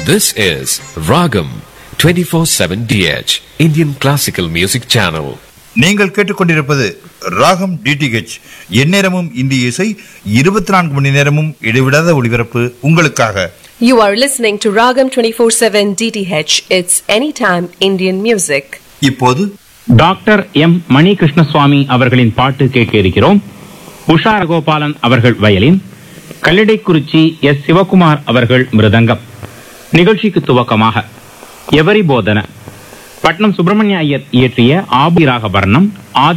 This is Ragam 24/7 DH Indian Classical Music Channel. நீங்கள் கேட்டுக்கொண்டிருப்பது ராகம் டிடிஹெச் எந்நேரமும் இந்திய இசை இருபத்தி நான்கு மணி நேரமும் இடைவிடாத ஒளிபரப்பு உங்களுக்காக You are listening to Ragam 24/7 DTH. It's anytime Indian music. இப்போது டாக்டர் எம் மணி கிருஷ்ணசுவாமி அவர்களின் பாட்டு கேட்க இருக்கிறோம் உஷா ரகோபாலன் அவர்கள் வயலின் கல்லிடைக்குறிச்சி எஸ் சிவகுமார் அவர்கள் மிருதங்கம் நிகழ்ச்சிக்கு துவக்கமாக எவரி போதன பட்னம் சுப்பிரமணிய ஐயர் இயற்றிய ஆபி ராக வர்ணம் ஆதி